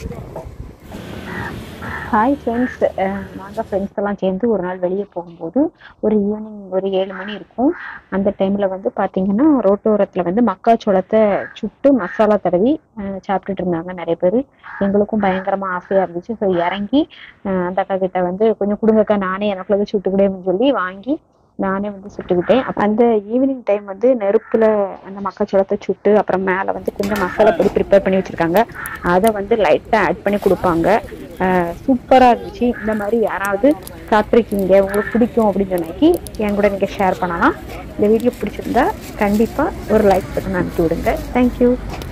hi friends நாங்கள் friends எல்லாம் சேர்ந்து ஒரு நாள் வெளியே போகும்போது ஒரு ஈவினிங் ஒரு ஏழு மணி இருக்கும் அந்த டைமில் வந்து பார்த்தீங்கன்னா ரோட்டோரத்தில் வந்து மக்காச்சோளத்தை சுட்டு மசாலா தடவி அஹ், சாப்பிட்டுட்டு இருந்தாங்க நிறைய பேர் எங்களுக்கும் பயங்கரமாக ஆசையாக இருந்துச்சு ஸோ இறங்கி அஹ், அந்த அக்கா கிட்ட வந்து கொஞ்சம் கொடுங்கக்கா நானே எனக்குள்ளது சுட்டுக்கிட்டே அப்படின்னு சொல்லி வாங்கி நானே வந்து சுட்டுக்கிட்டேன் அப்ப அந்த ஈவினிங் டைம் வந்து நெருப்புல அந்த மக்காச்சோளத்தை சுட்டு அப்புறம் மேல வந்து கொஞ்சம் மசாலா பொடி ப்ரிப்பேர் பண்ணி வச்சிருக்காங்க அதை வந்து லைட்டா ஆட் பண்ணி கொடுப்பாங்க சூப்பரா இருந்துச்சு இந்த மாதிரி யாராவது சாப்பிட்ருக்கீங்க உங்களுக்கு பிடிக்கும் அப்படின்னு சொன்னாக்கி என் கூட நீங்க ஷேர் பண்ணலாம் இந்த வீடியோ பிடிச்சிருந்தா கண்டிப்பா ஒரு லைக் பட்டன் அனுப்பி விடுங்க தேங்க்யூ